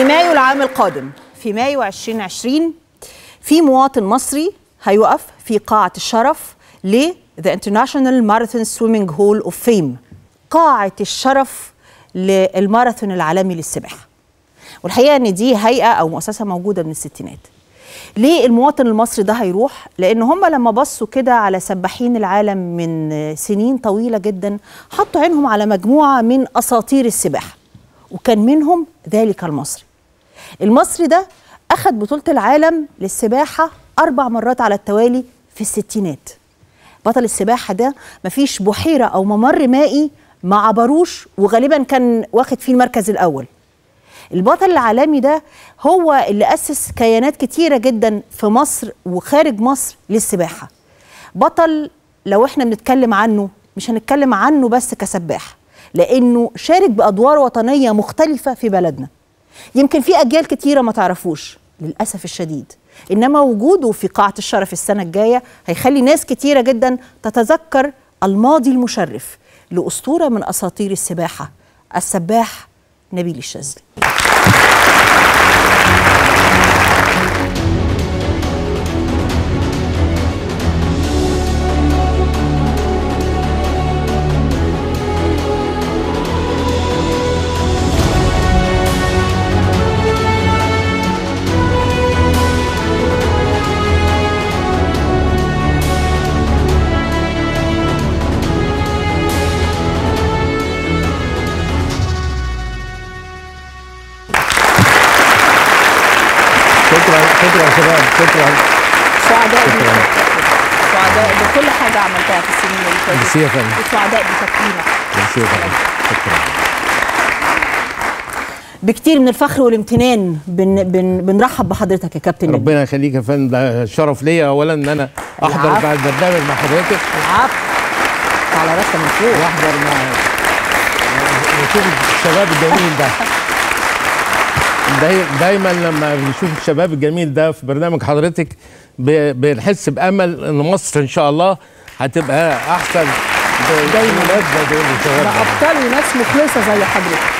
مايو العام القادم في مايو 2020 في مواطن مصري هيقف في قاعة الشرف ل The International Marathon Swimming Hall of Fame قاعة الشرف للماراثون العالمي للسباحة والحقيقة ان دي هيئة او مؤسسة موجودة من الستينات ليه المواطن المصري ده هيروح؟ لأن هم لما بصوا كده على سباحين العالم من سنين طويلة جدا حطوا عينهم على مجموعة من أساطير السباحة وكان منهم ذلك المصري المصري ده أخذ بطولة العالم للسباحة أربع مرات على التوالي في الستينات بطل السباحة ده مفيش بحيرة أو ممر مائي ما عبروش وغالبا كان واخد فيه المركز الأول البطل العالمي ده هو اللي أسس كيانات كتيرة جدا في مصر وخارج مصر للسباحة بطل لو احنا بنتكلم عنه مش هنتكلم عنه بس كسباح لأنه شارك بأدوار وطنية مختلفة في بلدنا يمكن في أجيال كتيرة ما تعرفوش للأسف الشديد إنما وجوده في قاعة الشرف السنة الجاية هيخلي ناس كتيرة جدا تتذكر الماضي المشرف لأسطورة من أساطير السباحة السباح نبيل الشاذلي شكرا شكرا يا شباب شكرا سعداء شكراً. بيك سعداء بكل حاجة عملتها في السنين اللي فاتت ميرسي يا فندم. وسعداء بتكريمك ميرسي يا فندم. شكرا بكتير من الفخر والامتنان بن بن بنرحب بحضرتك يا كابتن نبيل. ربنا يخليك يا فندم ده شرف ليا اولا ان انا احضر العفو. بعد برنامج مع حضرتك العفو على راسنا من فوق واحضر مع نشوف الشباب الجميل ده داي- دايما لما بنشوف الشباب الجميل ده في برنامج حضرتك ب- بنحس بامل ان مصر ان شاء الله هتبقى احسن ب- دايماً. بالمناسبة دول الشباب ده ده. ابطال وناس مخلصه زي حضرتك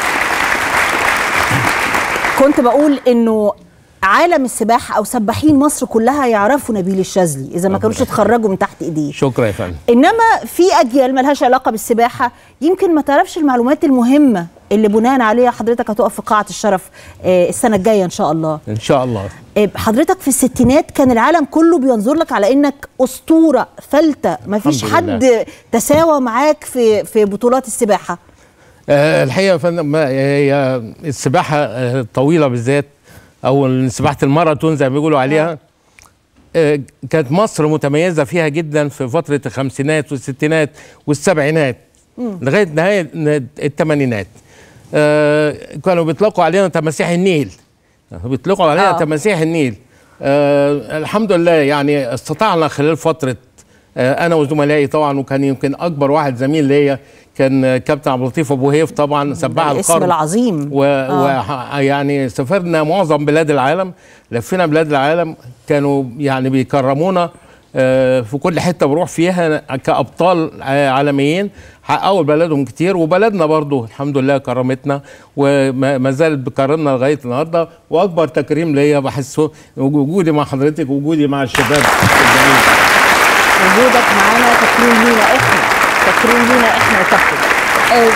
كنت بقول انه عالم السباحه او سباحين مصر كلها يعرفوا نبيل الشاذلي اذا ما كانوش اتخرجوا من تحت ايديه شكرا يا فندم انما في اجيال ملهاش علاقه بالسباحه يمكن ما تعرفش المعلومات المهمه اللي بناء عليها حضرتك هتقف في قاعه الشرف آه، السنه الجايه ان شاء الله ان شاء الله آه، حضرتك في الستينات كان العالم كله بينظر لك على انك اسطوره فلته ما فيش الحمد حد تساوى معاك في في بطولات السباحه آه، الحقيقه يا فندم ما- هي السباحه آه، الطويله بالذات او سباحه الماراثون زي ما بيقولوا عليها آه، كانت مصر متميزه فيها جدا في فتره الخمسينات والستينات والسبعينات لغايه نهايه الثمانينات كانوا بيطلقوا علينا تماسيح النيل بيطلقوا علينا آه. تماسيح النيل آه الحمد لله يعني استطعنا خلال فتره آه انا وزملائي طبعا وكان يمكن اكبر واحد زميل ليا كان آه، كابتن عبد اللطيف ابو هيف طبعا سباح الاسم القرن العظيم و... و... يعني سافرنا معظم بلاد العالم لفينا بلاد العالم كانوا يعني بيكرمونا آه، في كل حته بروح فيها كابطال آه، عالميين حققوا بلدهم كتير وبلدنا برضو الحمد لله كرمتنا وما ما زالت بكرمنا لغايه النهارده واكبر تكريم ليا بحسه وجودي مع حضرتك وجودي مع الشباب الجميل وجودك معانا تكريم لينا احنا تكريم لينا احنا يا كابتن آه،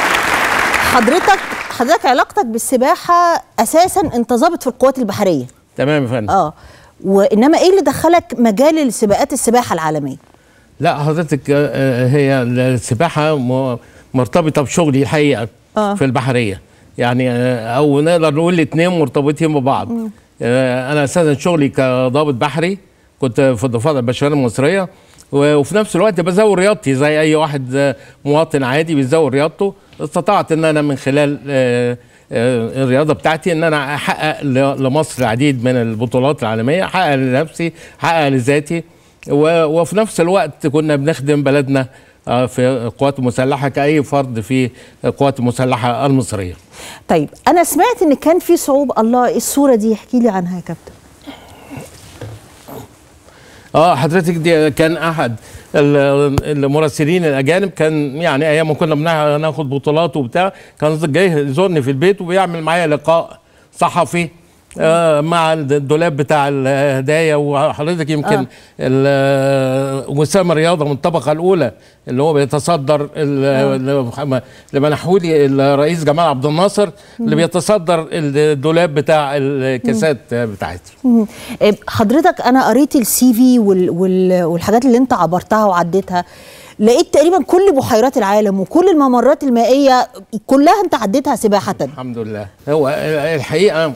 حضرتك حضرتك علاقتك بالسباحه اساسا انت ضابط في القوات البحريه تمام يا فندم اه وانما ايه اللي دخلك مجال سباقات السباحه العالميه لا حضرتك آه، آه، هي السباحة م- مرتبطة بشغلي الحقيقة آه. في البحرية يعني آه، أو نقدر نقول الاتنين مرتبطين ببعض آه، أنا أساسا شغلي كضابط بحري كنت في الضفادع البشرية المصرية و- وفي نفس الوقت بزود رياضتي زي أي واحد آه، مواطن عادي بيزود رياضته استطعت إن أنا من خلال آه، آه، الرياضه بتاعتي ان انا احقق ل- لمصر العديد من البطولات العالميه احقق لنفسي احقق لذاتي و- وفي نفس الوقت كنا بنخدم بلدنا آه، في القوات المسلحه كاي فرد في القوات المسلحه المصريه طيب انا سمعت ان كان في صعوبه الله إيه الصوره دي احكي لي عنها يا كابتن اه حضرتك دي كان احد ال- المراسلين الاجانب كان يعني ايام ما كنا بناخد بطولات وبتاع كان جاي يزورني في البيت وبيعمل معايا لقاء صحفي آه مع الدولاب بتاع الهدايا وحضرتك يمكن آه. ال- وسام الرياضه من الطبقه الاولى اللي هو بيتصدر ال- اللي منحوه لي الرئيس جمال عبد الناصر اللي بيتصدر الدولاب بتاع الكاسات بتاعتي مم. إيه، حضرتك انا قريت السي في وال وال والحاجات اللي انت عبرتها وعديتها لقيت تقريبا كل بحيرات العالم وكل الممرات المائيه كلها انت عديتها سباحه الحمد لله هو الحقيقه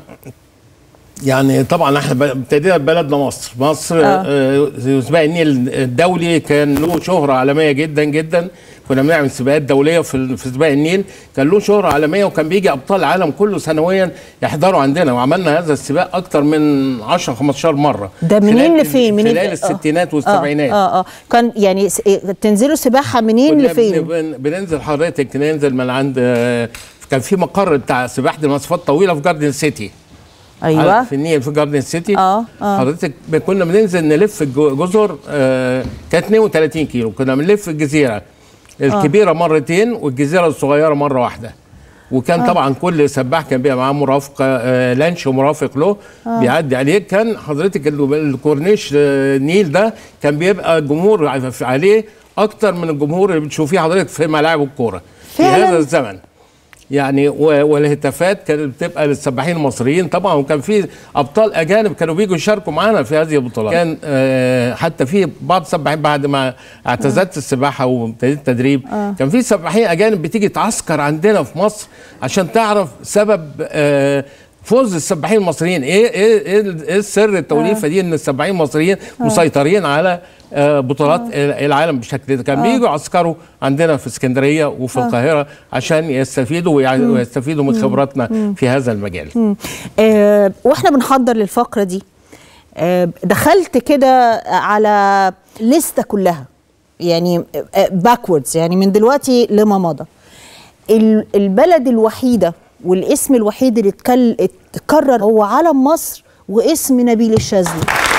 يعني طبعا احنا ب- ابتدينا ببلدنا مصر مصر آه. آه. سباق النيل الدولي كان له شهره عالميه جدا جدا كنا بنعمل سباقات دوليه في ال- في سباق النيل كان له شهره عالميه وكان بيجي ابطال العالم كله سنويا يحضروا عندنا وعملنا هذا السباق اكتر من 10 15 مره ده منين خلال- لفين منين خلال آه. الستينات آه، والسبعينات اه اه كان يعني س- إيه، تنزلوا سباحه منين كنا لفين بن- بن- بننزل حضرتك ننزل من عند آه، كان في مقر بتاع سباحه المسافات طويله في جاردن سيتي ايوه في النيل في جاردن سيتي آه، آه. حضرتك ب- كنا بننزل نلف الج- جزر آه كانت 32 كيلو كنا بنلف الجزيره الكبيره مرتين والجزيره الصغيره مره واحده وكان آه. طبعا كل سباح كان بيبقى معاه مرافق آه لانش ومرافق له آه. بيعدي عليه كان حضرتك ال- الكورنيش آه النيل ده كان بيبقى الجمهور ع- عليه اكتر من الجمهور اللي بتشوفيه حضرتك في ملاعب الكوره في فعلاً؟ هذا الزمن يعني و- والهتافات كانت بتبقى للسباحين المصريين طبعا وكان في ابطال اجانب كانوا بيجوا يشاركوا معانا في هذه البطولات كان آه حتى في بعض السباحين بعد ما اعتزلت السباحه وابتديت التدريب كان في سباحين اجانب بتيجي تعسكر عندنا في مصر عشان تعرف سبب آه فوز السباحين المصريين ايه ايه ايه, إيه السر التوليفه دي ان السباحين المصريين مسيطرين على آه، بطولات العالم بشكل ده كان بييجوا يعسكروا عندنا في اسكندريه وفي القاهره عشان يستفيدوا ويع- ويستفيدوا من خبراتنا في هذا المجال آه واحنا بنحضر للفقره دي آه دخلت كده على لستة كلها يعني باكوردز يعني من دلوقتي لما مضى ال- البلد الوحيده والاسم الوحيد اللي اتكل- اتكرر هو علم مصر واسم نبيل الشاذلي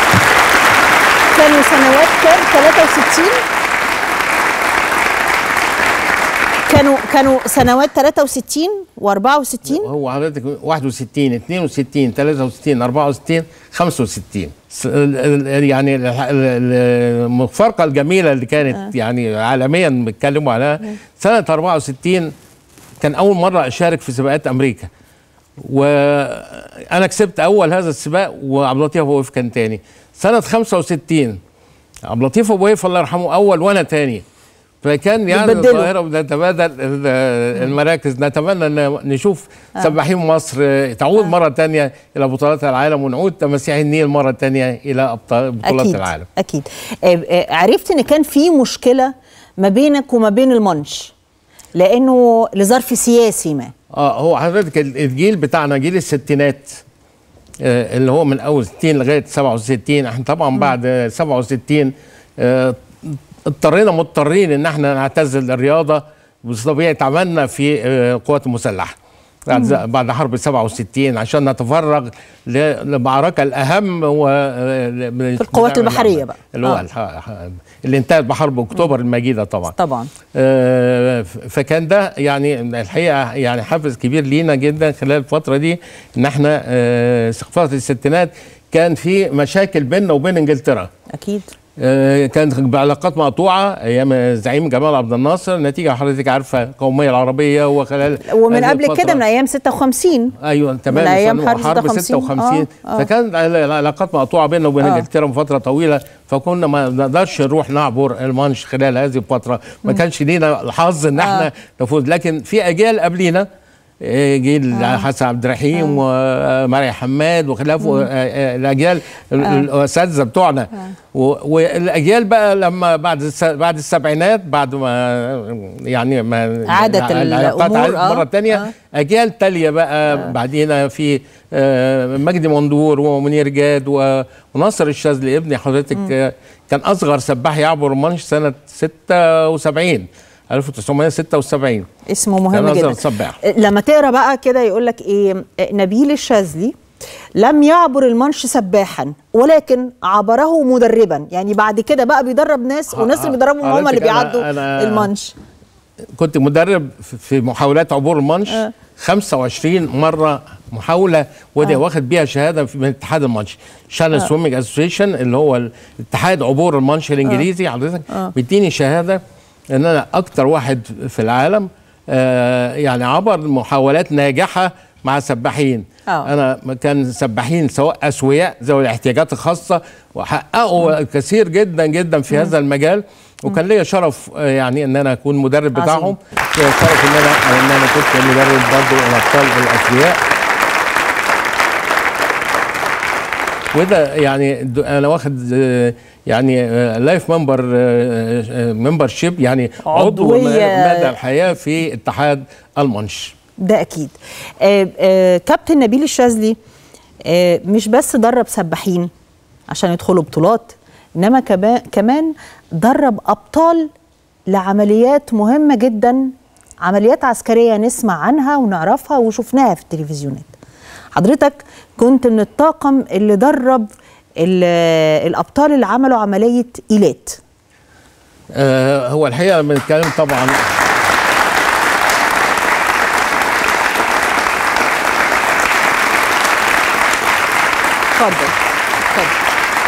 كانوا سنوات كام 63 كانوا كانوا سنوات 63 و64 هو حضرتك 61 62 63 64 65 س- ال- ال- يعني ال- ال- المفارقه الجميله اللي كانت يعني عالميا بيتكلموا عليها سنه 64 كان اول مره اشارك في سباقات امريكا وانا كسبت اول هذا السباق وعبد اللطيف ابو وقف كان تاني سنه 65 عبد اللطيف ابو وقف الله يرحمه اول وانا تاني فكان يعني بتبدلوا. الظاهره بنتبادل ال- المراكز نتمنى ان نشوف سباحين مصر تعود مره تانية الى بطولات العالم ونعود تماسيح النيل مره تانية الى أبطال بطولات اكيد العالم اكيد آه، آه، عرفت ان كان في مشكله ما بينك وما بين المانش لانه لظرف سياسي ما اه هو حضرتك ال- الجيل بتاعنا جيل الستينات آه اللي هو من اول 60 لغايه 67 احنا طبعا بعد آه، 67 آه اضطرينا مضطرين ان احنا نعتزل الرياضه بس طبيعي اتعاملنا في آه، القوات المسلحه بعد بعد حرب 67 عشان نتفرغ ل- للمعركه الاهم و في القوات البحرية بقى. اللي هو آه. الح- اللي انتهت بحرب اكتوبر المجيده طبعا طبعا آه، ف- فكان ده يعني الحقيقه يعني حافز كبير لينا جدا خلال الفتره دي ان احنا آه، في فتره الستينات كان في مشاكل بيننا وبين انجلترا اكيد آه، كانت بعلاقات مقطوعه ايام الزعيم جمال عبد الناصر نتيجه حضرتك عارفه القوميه العربيه وخلال ومن هذه قبل الفترة. كده من ايام 56 ايوه تمام من أيام سنة حرب حرب 56. 56 آه، آه. فكان العلاقات مقطوعه بيننا وبين آه. انجلترا من فتره طويله فكنا ما نقدرش نروح نعبر المانش خلال هذه الفتره ما كانش لينا الحظ ان احنا آه. نفوز لكن في اجيال قبلينا آه، جيل حسن عبد الرحيم ومريم حماد وخلافه آه، آه، الاجيال ال- الاساتذه بتوعنا و- والاجيال بقى لما بعد الس- بعد السبعينات بعد ما يعني ما عادت العلاقات الأمور، عادت آه. مره تانية آه. اجيال تاليه بقى بعدينا في آه، مجدي مندور ومنير جاد و- وناصر الشاذلي ابني حضرتك آه، كان اصغر سباح يعبر المانش سنه 76 1976 اسمه كان مهم أصغر جدا سباح لما تقرا بقى كده يقول لك ايه نبيل الشاذلي لم يعبر المانش سباحا ولكن عبره مدربا يعني بعد كده بقى بيدرب ناس آه، وناس اللي آه. بيدربهم هم اللي حضرتك أنا- بيعدوا أنا- المانش كنت مدرب في- في محاولات عبور المانش 25 مره محاوله ودي واخد بيها شهاده في- من اتحاد المانش شانل سويمنج اسوسيشن اللي هو اتحاد عبور المانش الانجليزي حضرتك بيديني شهاده ان انا اكتر واحد في العالم آه يعني عبر محاولات ناجحه مع سباحين آه. انا كان سباحين سواء اسوياء ذوي الاحتياجات الخاصه وحققوا كثير جدا جدا في هذا المجال وكان ليا شرف آه، يعني ان انا اكون مدرب عظيم. بتاعهم ليا شرف ان انا ان انا كنت مدرب برضه الابطال الاسوياء وده يعني د- انا واخد آه، يعني لايف ممبر ممبر شيب يعني عضو عضوية. مدى الحياه في اتحاد المانش ده اكيد آه آه كابتن نبيل الشاذلي آه مش بس درب سباحين عشان يدخلوا بطولات انما كمان كمان درب ابطال لعمليات مهمه جدا عمليات عسكريه نسمع عنها ونعرفها وشفناها في التلفزيونات حضرتك كنت من الطاقم اللي درب ال- الابطال اللي عملوا عمليه ايلات آه، هو الحقيقه لما نتكلم طبعا اتفضل اتفضل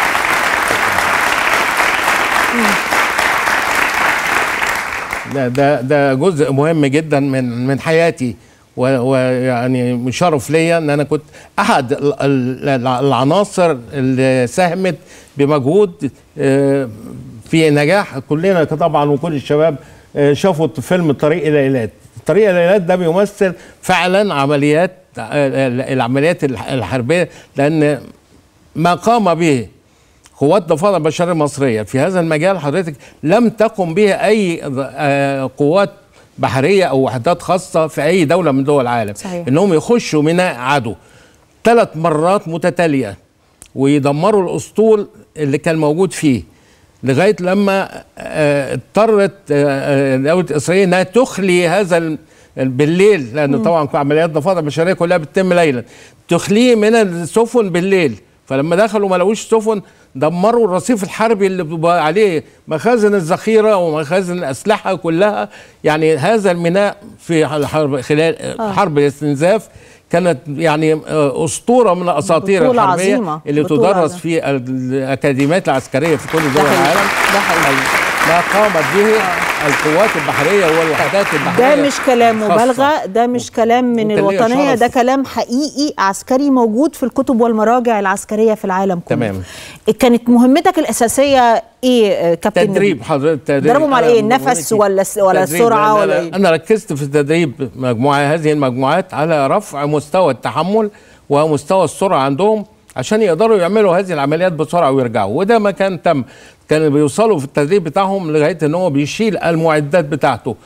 ده ده ده جزء مهم جدا من من حياتي و- ويعني شرف ليا ان انا كنت احد ال- ال- العناصر اللي ساهمت بمجهود آه، في نجاح كلنا طبعا وكل الشباب آه، شافوا فيلم الطريق الى ايلات الطريق الى ايلات ده بيمثل فعلا عمليات آه، العمليات الح- الحربيه لان ما قام به قوات الضفادع البشريه المصريه في هذا المجال حضرتك لم تقم به اي آه، قوات بحريه او وحدات خاصه في اي دوله من دول العالم صحيح. انهم يخشوا ميناء عدو ثلاث مرات متتاليه ويدمروا الاسطول اللي كان موجود فيه لغايه لما آه، اضطرت آه، آه، دوله اسرائيل انها تخلي هذا ال- بالليل لان طبعا عمليات ضفادع البشريه كلها بتتم ليلا تخليه من السفن بالليل فلما دخلوا ما لقوش سفن دمروا الرصيف الحربي اللي بيبقى عليه مخازن الذخيره ومخازن الاسلحه كلها يعني هذا الميناء في الحرب خلال حرب الاستنزاف كانت يعني آه، اسطوره من الاساطير بطولة الحربيه عظيمة. اللي بطولة تدرس عظيمة. في الاكاديميات العسكريه في كل ده دول حقيقي. العالم ده حقيقي. ما قامت به القوات البحريه والوحدات البحريه ده مش كلام الخاصة. مبالغه ده مش كلام من وكان ليا الوطنيه شرف. ده كلام حقيقي عسكري موجود في الكتب والمراجع العسكريه في العالم كله تمام. كانت مهمتك الاساسيه ايه آه، كابتن تدريب نبيل؟ حضرتك تدريب ضربهم على أنا إيه؟ النفس مهمتي ولا الس- ولا تدريب. السرعة لا، لا، ولا لا. إيه؟ انا ركزت في تدريب مجموعه هذه المجموعات على رفع مستوى التحمل ومستوى السرعه عندهم عشان يقدروا يعملوا هذه العمليات بسرعه ويرجعوا وده ما كان تم كانوا بيوصلوا في التدريب بتاعهم لغايه ان هو بيشيل المعدات بتاعته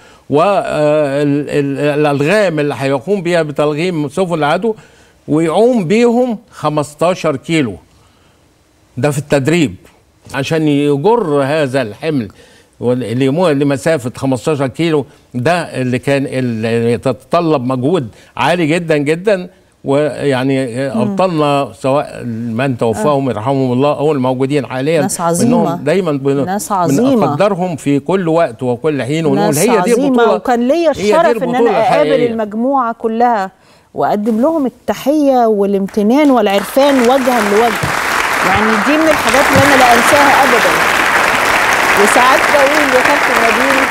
والالغام اللي هيقوم بيها بتلغيم سفن العدو ويعوم بيهم 15 كيلو ده في التدريب عشان يجر هذا الحمل اللي يمر لمسافه 15 كيلو ده اللي كان اللي يتطلب مجهود عالي جدا جدا ويعني ابطالنا سواء من توفاهم يرحمهم الله او الموجودين حاليا ناس عظيمة. منهم دايما بن ناس عظيمة. بنقدرهم في كل وقت وكل حين ونقول ناس هي دي عظيمة البطوله وكان ليا هي دي الشرف ان البطولة انا اقابل الحقيقية. المجموعه كلها واقدم لهم التحيه والامتنان والعرفان وجها لوجه يعني دي من الحاجات اللي انا لا انساها ابدا وساعات بقول يا كابتن نبيل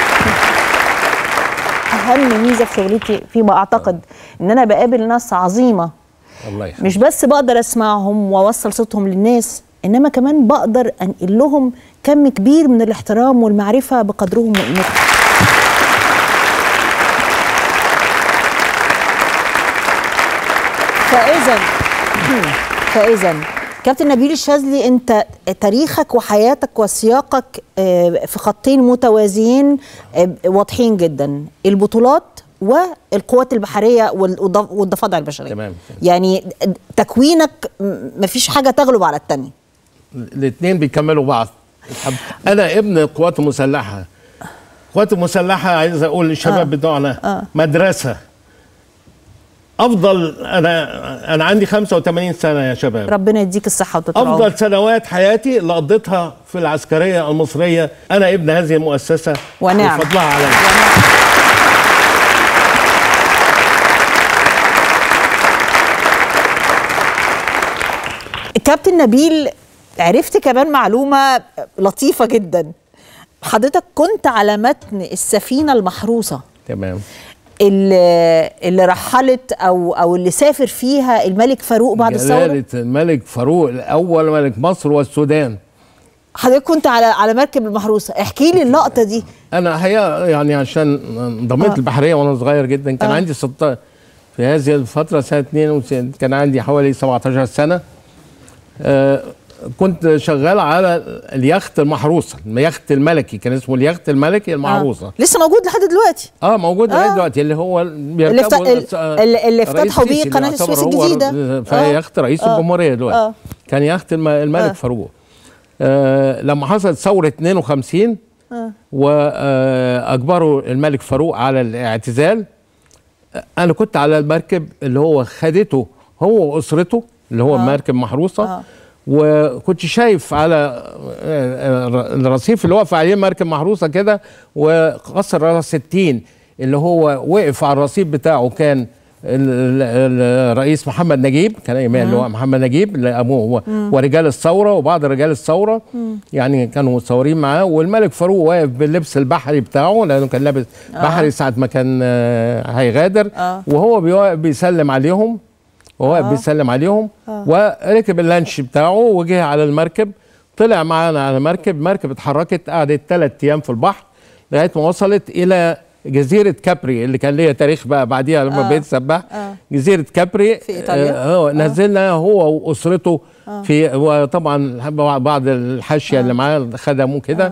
اهم ميزه في شغلتي فيما اعتقد ان انا بقابل ناس عظيمه الله يخليك مش بس بقدر اسمعهم واوصل صوتهم للناس انما كمان بقدر انقل لهم كم كبير من الاحترام والمعرفه بقدرهم وقيمتهم فاذا فاذا كابتن نبيل الشاذلي انت تاريخك وحياتك وسياقك آه، في خطين متوازيين آه، واضحين جدا البطولات والقوات البحريه والض- والضفادع البشريه تمام. يعني تكوينك م- مفيش حاجه تغلب على الثانيه الاثنين بيكملوا بعض انا ابن القوات المسلحه القوات المسلحه عايز اقول للشباب آه. بتوعنا آه. مدرسه افضل انا انا عندي 85 سنه يا شباب ربنا يديك الصحه وتطول عمرك. افضل سنوات حياتي اللي قضيتها في العسكريه المصريه انا ابن هذه المؤسسه ونعم. وفضلها علي ونعم. كابتن نبيل عرفت كمان معلومه لطيفه جدا حضرتك كنت على متن السفينه المحروسه تمام اللي اللي رحلت او او اللي سافر فيها الملك فاروق بعد الثوره جلالة الملك فاروق الأول ملك مصر والسودان حضرتك كنت على على مركب المحروسه احكي لي اللقطه دي أنا هي يعني عشان انضميت آه. البحرية وأنا صغير جدا كان آه. عندي 16 في هذه الفترة سنة 92 كان عندي حوالي 17 سنة آه كنت شغال على اليخت المحروسة اليخت الملكي كان اسمه اليخت الملكي المحروسة آه. لسه موجود لحد دلوقتي اه موجود لغايه آه. دلوقتي اللي هو اللي افت- ال- ال- اللي افتتحوا بيه قناة السويس الجديدة. فهي آه. يخت رئيس آه. الجمهوريه دلوقتي آه. كان يخت الم- الملك آه. فاروق آه لما حصلت ثوره 52 آه. واجبروا الملك فاروق على الاعتزال آه، انا كنت على المركب اللي هو خدته هو واسرته اللي هو آه. مركب محروسه آه. وكنت شايف على آه، آه، الرصيف اللي واقف عليه مركب محروسه كده وقصر راس 60 اللي هو وقف على الرصيف بتاعه كان ال- ال- الرئيس محمد نجيب كان ايمان اللي هو محمد نجيب اللي ابوه هو ورجال الثوره وبعض رجال الثوره يعني كانوا متصورين معاه والملك فاروق واقف باللبس البحري بتاعه لانه كان لابس بحري ساعه ما كان آه، هيغادر آه. وهو بيوا- بيسلم عليهم وهو واقف بيسلم عليهم وركب اللانش بتاعه وجه على المركب طلع معانا على مركب مركب اتحركت قعدت ثلاث ايام في البحر لغايه ما وصلت الى جزيره كابري اللي كان ليها تاريخ بقى بعديها لما آه. بقيت سباح آه. جزيره كابري في إيطاليا. آه آه. نزلنا هو واسرته في وطبعا بعض الحاشيه اللي معاه خدموا كده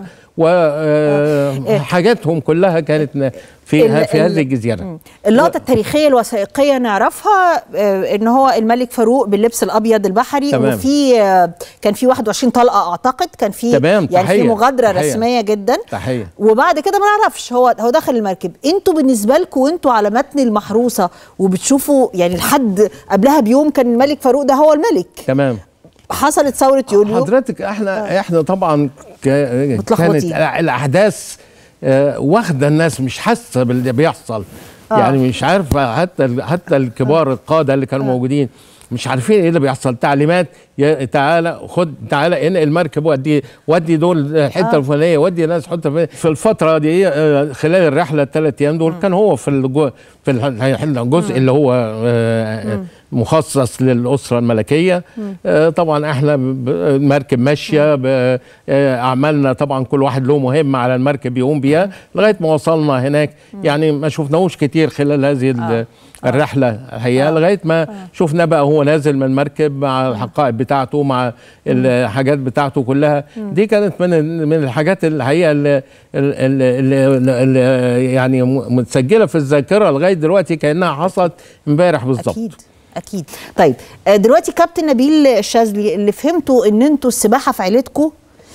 وحاجاتهم كلها كانت في ال- في ال- هذه الجزيره اللقطة التاريخية الوثائقية نعرفها آه، ان هو الملك فاروق باللبس الابيض البحري تمام. وفي آه، كان في 21 طلقة اعتقد كان في تمام، يعني في تحية، مغادرة تحية. رسمية جدا تحيه وبعد كده ما نعرفش هو هو دخل المركب انتوا بالنسبة لكم وانتوا على متن المحروسة وبتشوفوا يعني لحد قبلها بيوم كان الملك فاروق ده هو الملك تمام حصلت ثورة يوليو حضرتك احنا احنا طبعا ك- كانت متلخبطين. الاحداث آه، واخده الناس مش حاسه باللي بيحصل آه. يعني مش عارفه حتى حتى الكبار القاده اللي كانوا موجودين مش عارفين ايه اللي بيحصل تعليمات يا تعالى خد تعالى انقل المركب ودي ودي دول الحته آه. الفلانيه ودي ناس حته في, في الفتره دي آه، خلال الرحله الثلاث ايام دول كان هو في الجو في الح- الجزء اللي هو آه، مخصص للاسره الملكيه آه، طبعا احنا ب- ب- المركب ماشيه ب- آه، اعمالنا طبعا كل واحد له مهمه على المركب يقوم بيها لغايه ما وصلنا هناك يعني ما شفناهوش كتير خلال هذه ال- الرحله هي لغايه ما شفنا بقى هو نازل من المركب مع الحقائب بتاعته مع الحاجات بتاعته كلها دي كانت من من الحاجات الحقيقه اللي, اللي, اللي, اللي يعني م- متسجله في الذاكره لغايه دلوقتي كانها حصلت امبارح بالظبط اكيد اكيد طيب آه، دلوقتي كابتن نبيل الشاذلي اللي فهمته ان انتوا السباحه في عيلتكم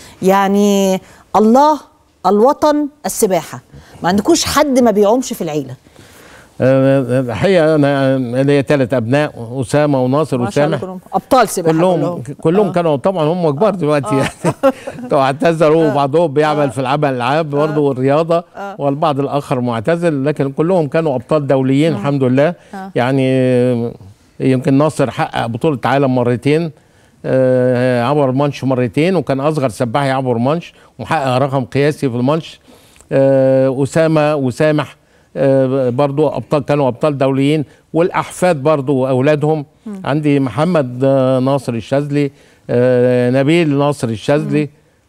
يعني الله الوطن السباحه ما عندكوش حد ما بيعومش في العيله آه، الحقيقه انا ليا ثلاث ابناء اسامه وناصر ما شاء الله وسامح كلهم ابطال سباحه كلهم كلهم كانوا طبعا هم كبار دلوقتي يعني كانوا اعتذروا وبعضهم بيعمل في العمل الالعاب برضه والرياضه والبعض الاخر معتزل لكن كلهم كانوا ابطال دوليين الحمد لله يعني يمكن ناصر حقق بطوله عالم مرتين آه، عبر المانش مرتين وكان اصغر سباح يعبر مانش وحقق رقم قياسي في المانش آه، اسامه وسامح آه، برضو ابطال كانوا ابطال دوليين والاحفاد برضو اولادهم عندي محمد آه، ناصر الشاذلي آه، نبيل ناصر الشاذلي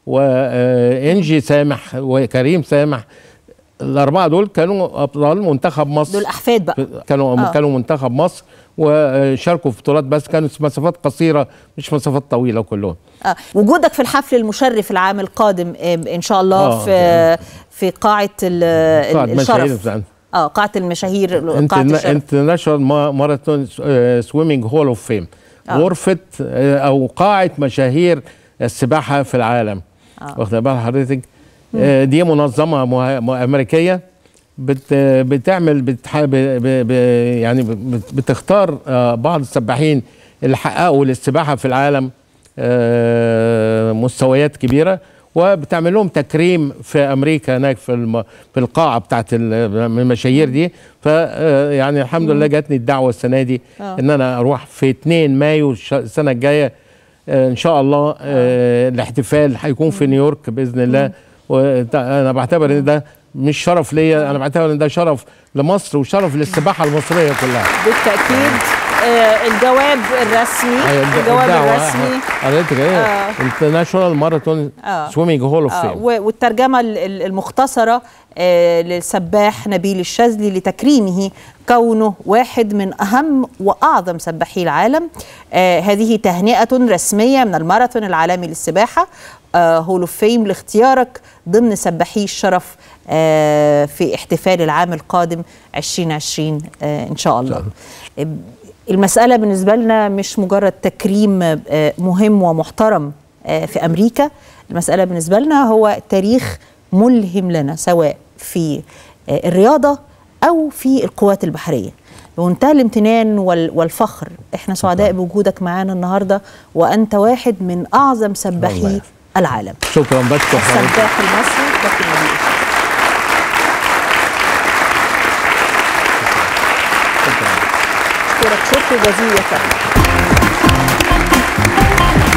وانجي سامح وكريم سامح الاربعه دول كانوا ابطال منتخب مصر دول احفاد بقى كانوا آه. آه. كانوا منتخب مصر وشاركوا في بطولات بس كانت مسافات قصيره مش مسافات طويله كلهم آه. وجودك في الحفل المشرف العام القادم آه، ان شاء الله آه، في في قاعه ال- قاعة مشاهير الشرف بتاعنا. اه قاعه المشاهير قاعه الشرف انترناشونال ماراثون سويمنج هول اوف فيم آه. غرفه آه، او قاعه مشاهير السباحه في العالم آه. واخد بال حضرتك آه، دي منظمه مه- م- امريكيه بت بتعمل بتح ب ب ب يعني بت- بتختار آه، بعض السباحين اللي حققوا للسباحه في العالم آه، مستويات كبيره وبتعمل لهم تكريم في امريكا هناك في الم... في القاعه بتاعت ال- من المشاهير دي ف آه، يعني الحمد لله جاتني الدعوه السنه دي آه. ان انا اروح في 2 مايو الش- السنه الجايه آه، ان شاء الله آه، الاحتفال هيكون في نيويورك باذن الله وانا بعتبر ان ده مش شرف ليا انا بعتبر ان ده شرف لمصر وشرف للسباحه المصريه كلها بالتاكيد آه الجواب الرسمي الد- الجواب الدعوة الرسمي قريت آه. ايه انترناشونال ماراثون آه. سويمنج هول اوف آه فيم و- والترجمة ال- ال- المختصرة آه للسباح نبيل الشاذلي لتكريمه كونه واحد من أهم وأعظم سباحي العالم آه هذه تهنئة رسمية من الماراثون العالمي للسباحة آه هول اوف فيم لاختيارك ضمن سباحي الشرف آه في احتفال العام القادم 2020 آه إن شاء الله آه، المسألة بالنسبة لنا مش مجرد تكريم آه، مهم ومحترم آه، في أمريكا المسألة بالنسبة لنا هو تاريخ ملهم لنا سواء في آه، الرياضة أو في القوات البحرية بمنتهى الامتنان وال- والفخر احنا سعداء بوجودك معانا النهارده وانت واحد من اعظم الله سباحي يخليك. العالم شكرا بشكر حضرتك السباح المصري كابتن نبيل اشكرك شكر جزيل يا فندم